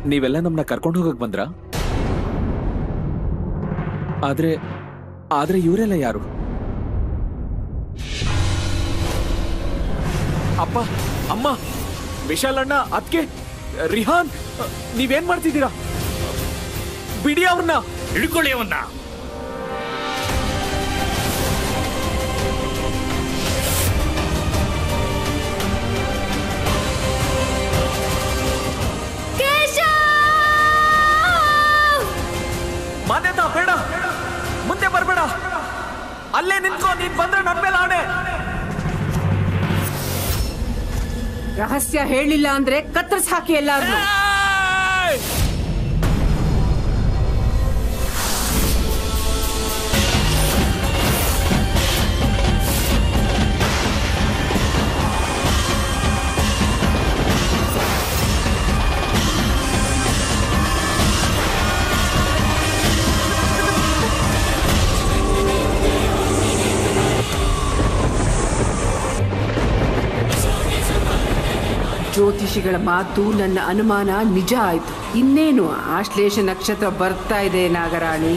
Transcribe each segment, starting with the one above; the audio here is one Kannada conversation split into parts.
ನೀವೆಲ್ಲ ನಮ್ಮನ್ನ ಕರ್ಕೊಂಡು ಹೋಗಕ್ ಬಂದ್ರ ಆದ್ರೆ ಆದ್ರೆ ಇವರೆಲ್ಲ ಯಾರು ಅಪ್ಪ ಅಮ್ಮ ವಿಶಾಲ್ ಅಣ್ಣ ಅದ್ಕೆ ರಿಹಾನ್ ನೀವೇನ್ ಮಾಡ್ತಿದ್ದೀರಾ ಬಿಡಿ ಅವ್ರನ್ನ ಹಿಡ್ಕೊಳ್ಳಿ ಅವನ್ನ ಮಾನ್ಯತಾ ಬೇಡ ಮುಂದೆ ಬರ್ಬೇಡ ಅಲ್ಲೇ ನಿಂತ್ಕೋ ನೀನ್ ಬಂದ್ರೆ ನನ್ ಮೇಲೆ ಆಣೆ ರಹಸ್ಯ ಹೇಳಿಲ್ಲ ಅಂದ್ರೆ ಕತ್ತರಿಸಿ ಹಾಕಿ ಎಲ್ಲಾರು ಜ್ಯೋತಿಷಿಗಳ ಮಾತು ನನ್ನ ಅನುಮಾನ ನಿಜ ಆಯ್ತು ಇನ್ನೇನು ಆಶ್ಲೇಷ ನಕ್ಷತ್ರ ಬರ್ತಾ ಇದೆ ನಾಗರಾಣಿ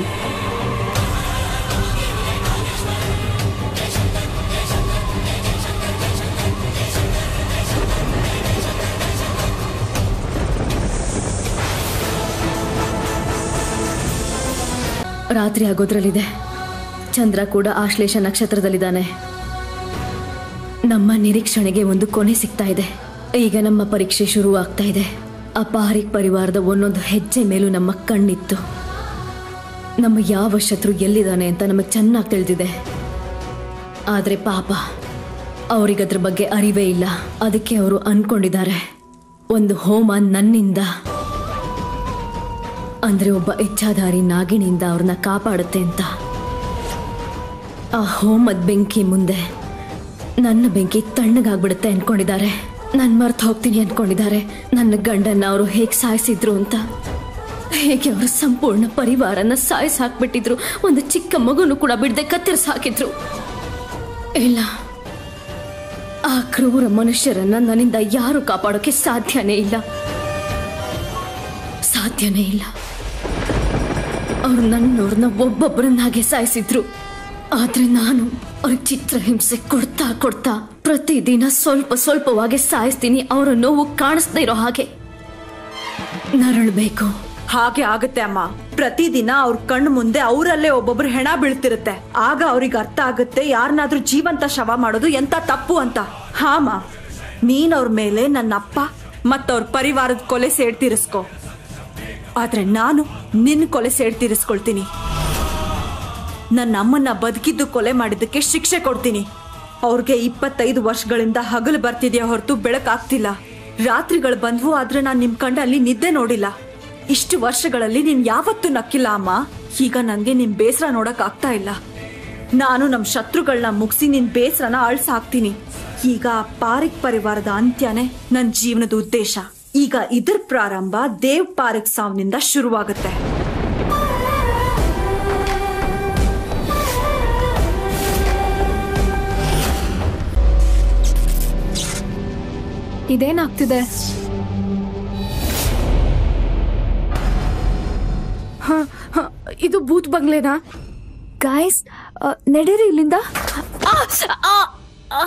ರಾತ್ರಿ ಆಗೋದ್ರಲ್ಲಿದೆ ಚಂದ್ರ ಕೂಡ ಆಶ್ಲೇಷ ನಕ್ಷತ್ರದಲ್ಲಿದ್ದಾನೆ ನಮ್ಮ ನಿರೀಕ್ಷಣೆಗೆ ಒಂದು ಕೊನೆ ಸಿಗ್ತಾ ಇದೆ ಈಗ ನಮ್ಮ ಪರೀಕ್ಷೆ ಶುರು ಆಗ್ತಾ ಇದೆ ಅಪಾರಿಕ್ ಪರಿವಾರದ ಒಂದೊಂದು ಹೆಜ್ಜೆ ಮೇಲೂ ನಮ್ಮ ಕಣ್ಣಿತ್ತು ನಮ್ಮ ಯಾವ ಶತ್ರು ಎಲ್ಲಿದ್ದಾನೆ ಅಂತ ನಮಗೆ ಚೆನ್ನಾಗಿ ತಿಳಿದಿದೆ ಆದರೆ ಪಾಪ ಅವರಿಗದ್ರ ಬಗ್ಗೆ ಅರಿವೇ ಇಲ್ಲ ಅದಕ್ಕೆ ಅವರು ಅನ್ಕೊಂಡಿದ್ದಾರೆ ಒಂದು ಹೋಮ ನನ್ನಿಂದ ಅಂದ್ರೆ ಒಬ್ಬ ಇಚ್ಛಾಧಾರಿ ನಾಗಿಣಿಯಿಂದ ಅವ್ರನ್ನ ಕಾಪಾಡುತ್ತೆ ಅಂತ ಆ ಹೋಮದ ಬೆಂಕಿ ಮುಂದೆ ನನ್ನ ಬೆಂಕಿ ತಣ್ಣಗಾಗ್ಬಿಡುತ್ತೆ ಅನ್ಕೊಂಡಿದ್ದಾರೆ ನಾನು ಮರ್ತು ಹೋಗ್ತೀನಿ ಅನ್ಕೊಂಡಿದ್ದಾರೆ ನನ್ನ ಗಂಡನ್ನ ಅವರು ಹೇಗೆ ಸಾಯಿಸಿದ್ರು ಅಂತ ಹೇಗೆ ಅವರ ಸಂಪೂರ್ಣ ಪರಿವಾರನ ಸಾಯಿಸಿ ಹಾಕ್ಬಿಟ್ಟಿದ್ರು ಒಂದು ಚಿಕ್ಕ ಮಗುನು ಕೂಡ ಬಿಡದೆ ಕತ್ತರಿಸಿ ಹಾಕಿದ್ರು ಇಲ್ಲ ಆ ಕ್ರೂರ ಮನುಷ್ಯರನ್ನ ನನ್ನಿಂದ ಯಾರು ಕಾಪಾಡೋಕೆ ಸಾಧ್ಯನೇ ಇಲ್ಲ ಸಾಧ್ಯನೇ ಇಲ್ಲ ಅವ್ರು ನನ್ನವ್ರನ್ನ ಒಬ್ಬೊಬ್ಬರನ್ನಾಗೆ ಸಾಯಿಸಿದ್ರು ಆದ್ರೆ ನಾನು ಅವ್ರಿಗೆ ಚಿತ್ರಹಿಂಸೆ ಕೊಡ್ತಾ ಕೊಡ್ತಾ ಪ್ರತಿದಿನ ಸ್ವಲ್ಪ ಸ್ವಲ್ಪವಾಗಿ ಸಾಯಿಸ್ತೀನಿ ಅವರ ನೋವು ಕಾಣಿಸ್ದೇ ಇರೋ ಹಾಗೆ ನರಳಬೇಕು ಹಾಗೆ ಆಗತ್ತೆ ಅಮ್ಮ ಪ್ರತಿದಿನ ಅವ್ರ ಕಣ್ಣು ಮುಂದೆ ಅವರಲ್ಲೇ ಒಬ್ಬೊಬ್ರು ಹೆಣ ಬೀಳ್ತಿರುತ್ತೆ ಆಗ ಅವ್ರಿಗೆ ಅರ್ಥ ಆಗುತ್ತೆ ಯಾರನ್ನಾದ್ರೂ ಜೀವಂತ ಶವ ಮಾಡೋದು ಎಂತ ತಪ್ಪು ಅಂತ ಹಾಮ ನೀನ್ ಅವ್ರ ಮೇಲೆ ನನ್ನ ಅಪ್ಪ ಮತ್ತವ್ರ ಪರಿವಾರದ ಕೊಲೆ ಸೇಡ್ ತೀರಿಸ್ಕೊ ಆದ್ರೆ ನಾನು ನಿನ್ನ ಕೊಲೆ ಸೇಡ್ ತೀರಿಸ್ಕೊಳ್ತೀನಿ ನನ್ನ ಅಮ್ಮನ್ನ ಬದುಕಿದ್ದು ಕೊಲೆ ಮಾಡಿದ್ದಕ್ಕೆ ಶಿಕ್ಷೆ ಕೊಡ್ತೀನಿ ಅವ್ರಿಗೆ ಇಪ್ಪತ್ತೈದು ವರ್ಷಗಳಿಂದ ಹಗಲು ಬರ್ತಿದ್ಯಾ ಹೊರತು ಬೆಳಕಾಗ್ತಿಲ್ಲ ರಾತ್ರಿಗಳು ಬಂದ್ವು ಆದ್ರೆ ನಾನು ನಿಮ್ ಕಂಡಲ್ಲಿ ನಿದ್ದೆ ನೋಡಿಲ್ಲ ಇಷ್ಟು ವರ್ಷಗಳಲ್ಲಿ ನೀನ್ ಯಾವತ್ತೂ ನಕ್ಕಿಲ್ಲ ಅಮ್ಮ ಈಗ ನನ್ಗೆ ನಿಮ್ ಬೇಸರ ನೋಡಕ್ ಆಗ್ತಾ ಇಲ್ಲ ನಾನು ನಮ್ ಶತ್ರುಗಳನ್ನ ಮುಗಿಸಿ ನಿನ್ ಬೇಸರನ ಅಳ್ಸ ಹಾಕ್ತೀನಿ ಈಗ ಆ ಪಾರಿಕ್ ಪರಿವಾರದ ಅಂತ್ಯನೇ ನನ್ ಜೀವನದ ಉದ್ದೇಶ ಈಗ ಇದ್ರ ಪ್ರಾರಂಭ ದೇವ್ ಪಾರಿಕ್ ಸಾವ್ನಿಂದ ಶುರುವಾಗುತ್ತೆ ಇದೇನಾಗ್ತಿದೆ ಹ, ಹ, ಇದು ಭೂತ್ ಬಂಗ್ಲೆನಾ ಗಾಯ್ಸ್ ನಡೀರಿ ಇಲ್ಲಿಂದ ಆ, ಆ, ಆ.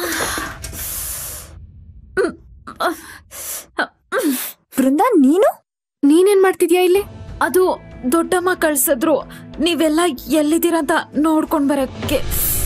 ಬೃಂದಾ ನೀನು ನೀನೇನ್ ಮಾಡ್ತಿದ್ಯಾ ಇಲ್ಲಿ ಅದು ದೊಡ್ಡಮ್ಮ ಕಳ್ಸಿದ್ರು ನೀವೆಲ್ಲ ಎಲ್ಲಿದ್ದೀರಾ ಅಂತ ನೋಡ್ಕೊಂಡ್ ಬರಕ್ಕೆ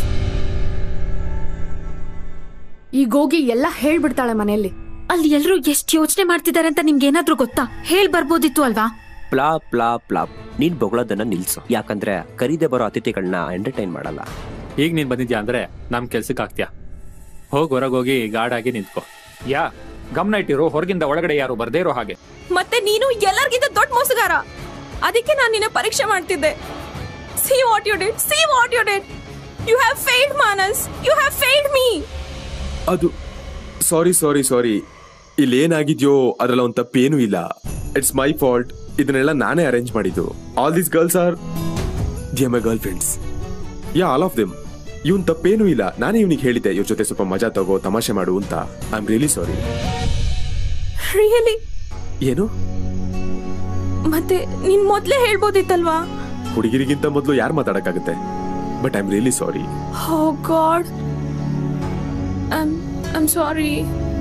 ಈಗ ಹೋಗಿ ಎಲ್ಲ ಹೇಳ್ಬಿಡ್ತಾಳೆ ಮನೆಯಲ್ಲಿ ಅಲ್ಲಿ ಎಲ್ರು ಎಷ್ಟ್ ಯೋಚನೆ ಮಾಡ್ತಿದ್ದಾರೆ ಅಂತ ನಿಮ್ಗೆ ಏನಾದ್ರೂ ಗೊತ್ತಾ ಹೇಳ್ ಬರ್ಬೋದಿತ್ತು ಅಲ್ವಾ ಪ್ಲಾ ಪ್ಲಾ ಪ್ಲಾಪ್ ನೀನ್ ಬೊಗಳೋದನ್ನ ನಿಲ್ಸು ಯಾಕಂದ್ರೆ ಕರೀದೆ ಬರೋ ಅತಿಥಿಗಳನ್ನ ಎಂಟರ್ಟೈನ್ ಮಾಡಲ್ಲ ಈಗ ನೀನ್ ಬಂದಿದ್ಯಾ ಅಂದ್ರೆ ನಮ್ ಕೆಲ್ಸಕ್ಕೆ ಆಗ್ತೀಯಾ ಹೋಗ್ ಹೊರಗೋಗಿ ಗಾರ್ಡ್ ಆಗಿ ನಿಂತ್ಕೋ ಯಾ ಗಮನ ಇಟ್ಟಿರು ಹೊರಗಿಂದ ಒಳಗಡೆ ಯಾರು ಬರ್ದೇ ಇರೋ ಹಾಗೆ ಮತ್ತೆ ನೀನು ಎಲ್ಲರಿಗಿಂತ ದೊಡ್ಡ ಮೋಸಗಾರ ಅದಕ್ಕೆ ನಾನು ನಿನ್ನ ಪರೀಕ್ಷೆ ಮಾಡ್ತಿದ್ದೆ see what you did see what you did you have failed Manas you have failed me ಅದು ಸಾರಿ ಸಾರಿ ಸಾರಿ ಇಲ್ಲಿ ಏನಾಗಿದ್ಯೋ ಅದ್ರಲ್ಲಿ ಒಂದು ತಪ್ಪೇನೂ ಇಲ್ಲ ಇಟ್ಸ್ ಮೈ ಫಾಲ್ಟ್ ಇದನ್ನೆಲ್ಲ ನಾನೇ ಅರೇಂಜ್ ಮಾಡಿದ್ದು all these girls are dear my girl friends yeah all of them ಇವನ್ ತಪ್ಪೇನೂ ಇಲ್ಲ ನಾನೇ ಇವನಿಗೆ ಹೇಳಿದ್ದೆ ಇವ್ರ ಜೊತೆ ಸ್ವಲ್ಪ ಮಜಾ ತಗೋ ತಮಾಷೆ ಮಾಡು ಅಂತ I am really sorry really ಏನು ಮತ್ತೆ ನೀನ್ ಮೊದ್ಲೇ ಹೇಳ್ಬೋದಿತ್ತಲ್ವಾ ಹುಡುಗಿರಿಗಿಂತ ಮೊದಲು ಯಾರು ಮಾತಾಡಕ್ಕಾಗುತ್ತೆ but I am really sorry oh God I'm I'm sorry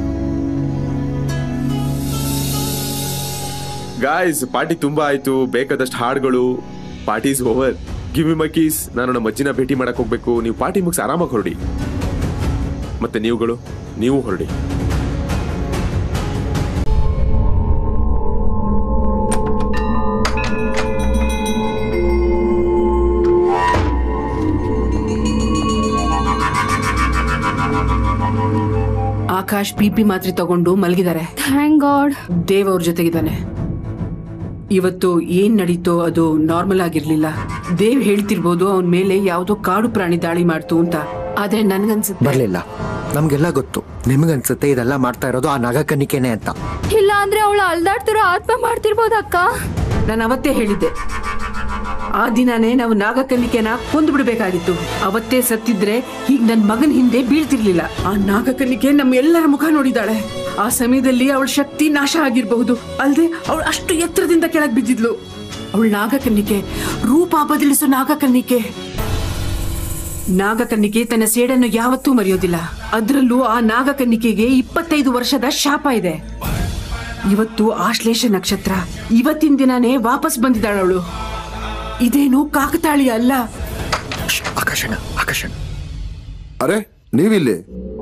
guys party ತುಂಬಾ ಆಯ್ತು ಬೇಕಾದಷ್ಟು ಹಾಡುಗಳು party is over give me my keys ನಾನು ನಮ್ಮ ಅಜ್ಜಿನ ಭೇಟಿ ಮಾಡಕ್ ಹೋಗ್ಬೇಕು ನೀವು ಪಾರ್ಟಿ ಮುಗಿಸಿ ಆರಾಮಾಗಿ ಹೊರಡಿ ಮತ್ತೆ ನೀವುಗಳು ನೀವು ಹೊರಡಿ ಆಕಾಶ್ ಪಿ ಪಿ ಮಾತ್ರೆ ತಗೊಂಡು ಮಲಗಿದ್ದಾರೆ ಥ್ಯಾಂಕ್ ಗಾಡ್ ದೇವ್ ಅವ್ರ ಜೊತೆಗಿದ್ದಾನೆ ಇವತ್ತು ಏನ್ ನಡೀತೋ ಅದು ನಾರ್ಮಲ್ ಆಗಿರ್ಲಿಲ್ಲ ದೇವ್ ಹೇಳ್ತಿರ್ಬೋದು ಅವನ್ ಮೇಲೆ ಯಾವ್ದೋ ಕಾಡು ಪ್ರಾಣಿ ದಾಳಿ ಮಾಡ್ತು ಅಂತ ಆದ್ರೆ ನನ್ಗನ್ಸುತ್ತೆ ಬರ್ಲಿಲ್ಲ ನಮ್ಗೆಲ್ಲ ಗೊತ್ತು ನಿಮಗನ್ಸುತ್ತೆ ಇದೆಲ್ಲ ಮಾಡ್ತಾ ಇರೋದು ಆ ನಗಕನಿಕೆನೆ ಅಂತ ಇಲ್ಲ ಅಂದ್ರೆ ಅವಳು ಅಲ್ದಾಡ್ತಿರೋ ಆತ್ಮ ಮಾಡ್ತಿರ್ಬೋದ ಅಕ್ಕ ನಾನು ಅವತ್ತೇ ಹೇಳಿದ್ದೆ ಆ ದಿನಾನೇ ನಾವು ನಾಗಕನ್ನಿಕೆನ ಕೊಂದು ಬಿಡ್ಬೇಕಾಗಿತ್ತು ಅವತ್ತೇ ಸತ್ತಿದ್ರೆ ಈಗ ನನ್ ಮಗನ ಹಿಂದೆ ಬೀಳ್ತಿರ್ಲಿಲ್ಲ ಆ ನಾಗಕನ್ನಿಕೆ ನಮ್ಮ ಎಲ್ಲರ ಮುಖ ನೋಡಿದಾಳೆ ಆ ಸಮಯದಲ್ಲಿ ಅವಳ ಶಕ್ತಿ ನಾಶ ಆಗಿರಬಹುದು ಅಲ್ದೆ ಅವಳು ಅಷ್ಟು ಎತ್ತರದಿಂದ ಕೆಳಗ್ ಬಿದ್ದಿದ್ಲು ಅವಳ ನಾಗಕನ್ನಿಕೆ ರೂಪ ಬದಲಿಸೋ ನಾಗಕನ್ನಿಕೆ ನಾಗಕನ್ನಿಕೆ ತನ್ನ ಸೇಡನ್ನು ಯಾವತ್ತೂ ಮರೆಯೋದಿಲ್ಲ ಅದರಲ್ಲೂ ಆ ನಾಗಕನ್ನಿಕೆಗೆ ಇಪ್ಪತ್ತೈದು ವರ್ಷದ ಶಾಪ ಇದೆ ಇವತ್ತು ಆಶ್ಲೇಷ ನಕ್ಷತ್ರ ಇವತ್ತಿನ ದಿನಾನೇ ವಾಪಸ್ ಬಂದಿದ್ದಾಳವಳು ಇದೇನು ಕಾಕತಾಳಿ ಅಲ್ಲ ಆಕರ್ಷಣ ಆಕರ್ಷಣ ಅರೆ ನೀವಿಲ್ಲಿ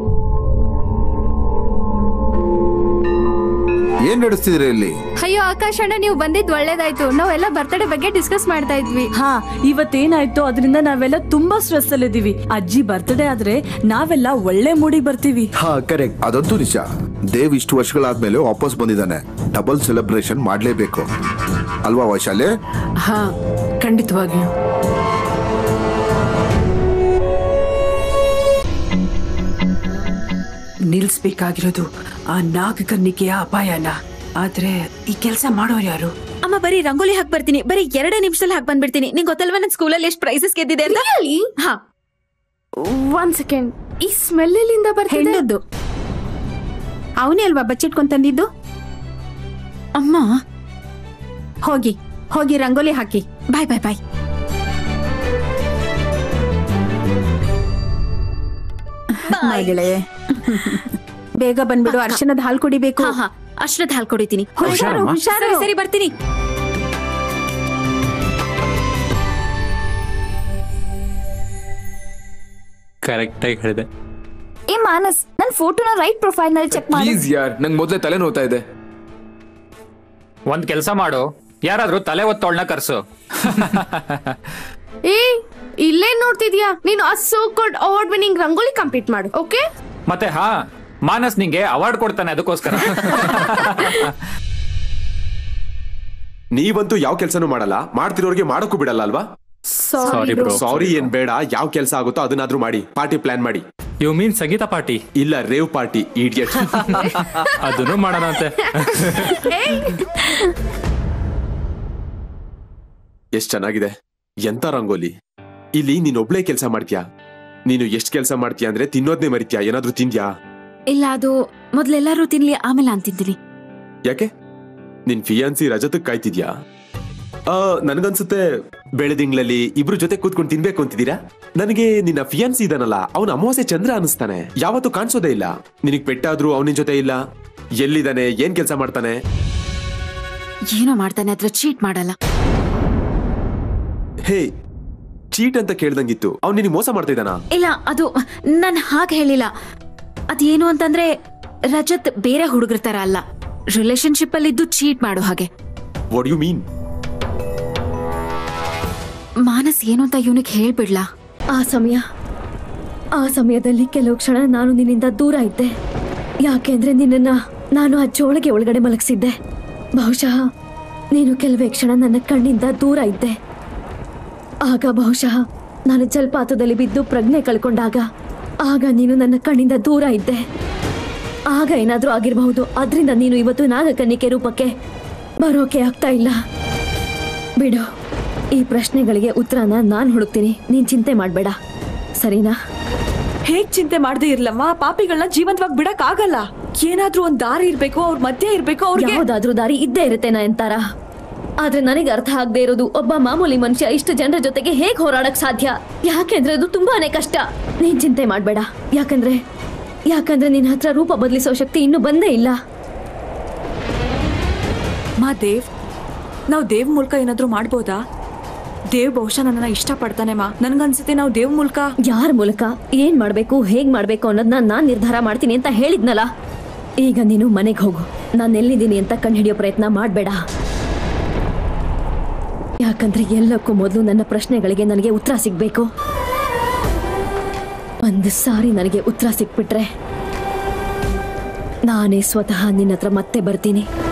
ಏನ್ ನಡೆಸ್ತಿದ್ರಿ ಇಲ್ಲಿ ಅಯ್ಯೋ ಆಕಾಶ್ ಅಣ್ಣ ನೀವು ಬಂದಿದ್ ಒಳ್ಳೇದಾಯ್ತು ನಾವೆಲ್ಲ ಬರ್ತಡೇ ಬಗ್ಗೆ ಡಿಸ್ಕಸ್ ಮಾಡ್ತಾ ಇದ್ವಿ ಹಾ ಇವತ್ತೇನಾಯ್ತು ಅದರಿಂದ ನಾವೆಲ್ಲ ತುಂಬಾ ಸ್ಟ್ರೆಸ್ ಅಲ್ಲಿ ಇದೀವಿ ಅಜ್ಜಿ ಬರ್ತ್ಡೇ ಆದ್ರೆ ನಾವೆಲ್ಲ ಒಳ್ಳೆ ಮೂಡಿಗೆ ಬರ್ತೀವಿ ಹಾ ಕರೆಕ್ಟ್ ಅದಂತೂ ನಿಜ ದೇವ್ ಇಷ್ಟು ವರ್ಷಗಳಾದ್ಮೇಲೆ ವಾಪಸ್ ಬಂದಿದ್ದಾನೆ ಡಬಲ್ ಸೆಲೆಬ್ರೇಷನ್ ಮಾಡ್ಲೇಬೇಕು ಅಲ್ವಾ ವೈಶಾಲಿ ಹಾ ಖಂಡಿತವಾಗಿಯೂ ನಿಲ್ಸ್ಬೇಕಾಗಿರೋದು ಆ ನಾಗಕನ್ನಿಕೆಯ ಅಪಾಯನ ಆದ್ರೆ ಈ ಕೆಲಸ ಮಾಡೋರು ಯಾರು ಅಮ್ಮ ಬರೀ ರಂಗೋಲಿ ಹಾಕ್ ಬರ್ತೀನಿ ಬರೀ ಎರಡೇ ನಿಮಿಷದಲ್ಲಿ ಹಾಕ್ ಬಂದ್ಬಿಡ್ತೀನಿ ನಿಂಗೆ ಗೊತ್ತಲ್ವಾ ನನ್ನ ಸ್ಕೂಲಲ್ಲಿ ಎಷ್ಟು ಪ್ರೈಸಸ್ ಗೆದ್ದಿದೆ ಅಂತ ಹಾ ಒನ್ ಸೆಕೆಂಡ್ ಈ ಸ್ಮೆಲ್ ಎಲ್ಲಿಂದ ಬರ್ತಿದೆ ಹೆಣ್ಣದ್ದು ಅವನೇ ಅಲ್ವಾ ಬಚ್ಚಿಟ್ಕೊಂಡ್ ತಂದಿದ್ದು ಅಮ್ಮ ಹೋಗಿ ಹೋಗಿ ರಂಗೋಲಿ ಹಾಕಿ ಬಾಯ್ ಬಾಯ್ ಬಾಯ್ ಮಗಳೇ ಬೇಗ ಬಂದ್ಬಿಡು ಅರ್ಶನದ ಹಾಲು ಕುಡಿಬೇಕು ಹಾ ಹಾ ಅಷ್ಟೊತ್ತು ಹಾಲ್ ಕೊಡಿತೀನಿ ಹುಷಾರು ಹುಷಾರು ಸರಿ ಸರಿ ಬರ್ತೀನಿ ಕರೆಕ್ಟ್ ಆಗಿ ಹೇಳಿದೆ ಏ ಮಾನಸ್ ನನ್ ಫೋಟೋನ ರೈಟ್ ಪ್ರೊಫೈಲ್ ನಲ್ಲಿ ಚೆಕ್ ಮಾಡಿ ಪ್ಲೀಸ್ ಯಾರ್ ನಂಗೆ ಮೊದಲೇ ತಲೆ ನೋವ್ತಾ ಇದೆ ಒಂದ್ ಕೆಲಸ ಮಾಡು ಯಾರಾದ್ರೂ ತಲೆ ಒತ್ತೋಳ್ನ ಕರ್ಸು ಏ ಇಲ್ಲೇ ನೋಡ್ತಿದ್ಯಾ ನೀನು ಆ so called award winning rangoli complete ಮಾಡು ಓಕೆ ಮತ್ತೆ ಹಾ ಮಾನಸ್ ನಿಂಗೆ ಅವಾರ್ಡ್ ಕೊಡ್ತಾನೆ ಅದಕ್ಕೋಸ್ಕರ ನೀವಂತೂ ಯಾವ ಕೆಲಸನೂ ಮಾಡಲ್ಲ ಮಾಡ್ತಿರೋರ್ಗೆ ಮಾಡಕ್ಕೂ ಬಿಡಲ್ಲ ಅಲ್ವಾ ಸಾರಿ ಬ್ರೋ ಸಾರಿ ಏನ್ ಬೇಡ ಯಾವ ಕೆಲಸ ಆಗುತ್ತೋ ಅದನ್ನಾದ್ರೂ ಮಾಡಿ ಪಾರ್ಟಿ ಪ್ಲಾನ್ ಮಾಡಿ ಯು ಮೀನ್ ಸಂಗೀತ ಪಾರ್ಟಿ ಇಲ್ಲ ರೇವ್ ಪಾರ್ಟಿ ಇಡಿಯಟ್ ಅದನ್ನು ಮಾಡೋಣ ಅಂತೆ ಎಷ್ಟ್ ಚೆನ್ನಾಗಿದೆ ಎಂತ ರಂಗೋಲಿ ಇಲ್ಲಿ ನೀನ್ ಒಬ್ಳೇ ಕೆಲಸ ಮಾಡ್ತೀಯಾ ನೀನು ಎಷ್ಟ್ ಕೆಲಸ ಮಾಡ್ತೀಯ ಅಂದ್ರೆ ತಿನ್ನೋದ್ನೇ ಮರಿತ್ಯಾ ಏನಾದ್ರೂ ತಿಂದ್ಯಾ ಇಲ್ಲ ಅದು ಮೊದ್ಲೆಲ್ಲಾರು ತಿನ್ಲಿ ಆಮೇಲೆ ನಾನ್ ತಿಂತೀನಿ ಯಾಕೆ ನಿನ್ ಫಿಯಾನ್ಸಿ ರಜತಕ್ ಕಾಯ್ತಿದ್ಯಾ ಆ ನನ್ಗನ್ಸುತ್ತೆ ಬೆಳೆದಿಂಗ್ಳಲ್ಲಿ ಇಬ್ರು ಜೊತೆ ಕೂತ್ಕೊಂಡು ತಿನ್ಬೇಕು ಅಂತಿದ್ದೀರಾ ನನಗೆ ನಿನ್ನ ಫಿಯಾನ್ಸಿ ಇದಾನಲ್ಲ ಅವನ ಅಮಾವಾಸ್ಯೆ ಚಂದ್ರ ಅನಿಸ್ತಾನೆ ಯಾವತ್ತೂ ಕಾಣಿಸೋದೇ ಇಲ್ಲ ನಿನಗ್ ಪೆಟ್ಟಾದ್ರೂ ಅವನಿನ ಜೊತೆ ಇಲ್ಲ ಎಲ್ಲಿದ್ದಾನೆ ಏನ್ ಕೆಲಸ ಮಾಡ್ತಾನೆ ಏನೋ ಮಾಡ್ತಾನೆ ಅದ್ರ ಚೀಟ್ ಮಾಡಲ್ಲ ಹೇ ಚೀಟ್ ಅಂತ ಕೇಳ್ದಂಗಿತ್ತು ಅವ್ನು ನಿನಗೆ ಮೋಸ ಮಾಡ್ತಾ ಇದ್ದಾನಾ ಇಲ್ಲ ಅದು ನಾನು ಹಾಗೆ ಹೇಳಿಲ್ಲ ಅದೇನು ಅಂತಂದ್ರೆ ರಜತ್ ಬೇರೆ ಹುಡುಗರ ತರ ಅಲ್ಲ ರಿಲೇಶನ್ಶಿಪ್ ಅಲ್ಲಿ ಇದ್ದು ಚೀಟ್ ಮಾಡೋ ಹಾಗೆ ವಾಟ್ ಯು ಮೀನ್ ಮಾನಸ್ ಏನು ಅಂತ ಇವನಿಗೆ ಹೇಳ್ಬಿಡ್ಲಾ ಆ ಸಮಯ ಆ ಸಮಯದಲ್ಲಿ ಕೆಲವು ಕ್ಷಣ ನಾನು ನಿನ್ನಿಂದ ದೂರ ಇದ್ದೆ ಯಾಕೆಂದ್ರೆ ನಿನ್ನನ್ನ ನಾನು ಆ ಜೋಳಿಗೆ ಒಳಗಡೆ ಮಲಗಿಸಿದ್ದೆ ಬಹುಶಃ ನೀನು ಕೆಲವೇ ಕ್ಷಣ ನನ್ನ ಕಣ್ಣಿಂದ ದೂರ ಇದ್ದೆ ಆಗ ಬಹುಶಃ ನಾನು ಜಲಪಾತದಲ್ಲಿ ಬಿದ್ದು ಪ್ರಜ್ಞೆ ಕಳ್ಕೊಂಡಾಗ ಆಗ ನೀನು ನನ್ನ ಕಣ್ಣಿಂದ ದೂರ ಇದ್ದೆ ಆಗ ಏನಾದ್ರೂ ಆಗಿರಬಹುದು ಅದರಿಂದ ನೀನು ಇವತ್ತು ನಾಗಕನ್ನಿಕೆ ರೂಪಕ್ಕೆ ಬರೋಕೆ ಆಗ್ತಾ ಇಲ್ಲ ಬಿಡು ಈ ಪ್ರಶ್ನೆಗಳಿಗೆ ಉತ್ತರನ ನಾನು ಹುಡುಕ್ತೀನಿ ನೀನ್ ಚಿಂತೆ ಮಾಡಬೇಡ ಸರಿನಾ ಹೇಗ್ ಚಿಂತೆ ಮಾಡದೇ ಇರ್ಲಮ್ಮ ಆ ಪಾಪಿಗಳನ್ನ ಜೀವಂತವಾಗಿ ಬಿಡಕ್ ಆಗಲ್ಲ ಏನಾದ್ರೂ ಒಂದ್ ದಾರಿ ಇರ್ಬೇಕು ಅವ್ರ ಮಧ್ಯೆ ಇರ್ಬೇಕು ಅವ್ರಿಗೆ ಯಾವ್ದಾದ್ರೂ ದಾರಿ ಇದ್ದೇ ಇರುತ್ತೆ ನಾ ಎಂತಾರ ಆದ್ರೆ ನನಗೆ ಅರ್ಥ ಆಗದೆ ಇರೋದು ಒಬ್ಬ ಮಾಮೂಲಿ ಮನುಷ್ಯ ಇಷ್ಟು ಜನರ ಜೊತೆಗೆ ಹೇಗ್ ಹೋರಾಡಕ್ ಸಾಧ್ಯ ಯಾಕೆಂದ್ರೆ ಅದು ತುಂಬಾನೇ ಕಷ್ಟ ನೀನ್ ಚಿಂತೆ ಮಾಡ್ಬೇಡ ಯಾಕಂದ್ರೆ ಯಾಕಂದ್ರೆ ನಿನ್ನ ಹತ್ರ ರೂಪ ಬದಲಿಸೋ ಶಕ್ತಿ ಇನ್ನೂ ಬಂದೇ ಇಲ್ಲ ಮಾ ದೇವ್ ನಾವು ದೇವ್ ಮೂಲಕ ಏನಾದ್ರೂ ಮಾಡ್ಬೋದಾ ದೇವ್ ಬಹುಶಃ ನನ್ನನ್ನ ಇಷ್ಟಪಡ್ತಾನೆ ಮಾ ನನ್ಗನ್ಸುತ್ತೆ ನಾವು ದೇವ್ ಮೂಲಕ ಯಾರ ಮೂಲಕ ಏನ್ ಮಾಡ್ಬೇಕು ಹೇಗ್ ಮಾಡ್ಬೇಕು ಅನ್ನೋದನ್ನ ನಾನ್ ನಿರ್ಧಾರ ಮಾಡ್ತೀನಿ ಅಂತ ಹೇಳಿದ್ನಲ್ಲ ಈಗ ನೀನು ಮನೆಗೆ ಹೋಗು ನಾನು ಎಲ್ಲಿದ್ದೀನಿ ಅಂತ ಕಂಡುಹಿಡಿಯೋ ಪ್ರಯತ್ನ ಮಾಡಬೇಡ ಯಾಕಂದ್ರೆ ಎಲ್ಲಕ್ಕೂ ಮೊದಲು ನನ್ನ ಪ್ರಶ್ನೆಗಳಿಗೆ ನನಗೆ ಉತ್ತರ ಸಿಗ್ಬೇಕು ಒಂದು ಸಾರಿ ನನಗೆ ಉತ್ತರ ಸಿಕ್ಬಿಟ್ರೆ ನಾನೇ ಸ್ವತಃ ನಿನ್ನ ಹತ್ರ ಮತ್ತೆ ಬರ್ತೀನಿ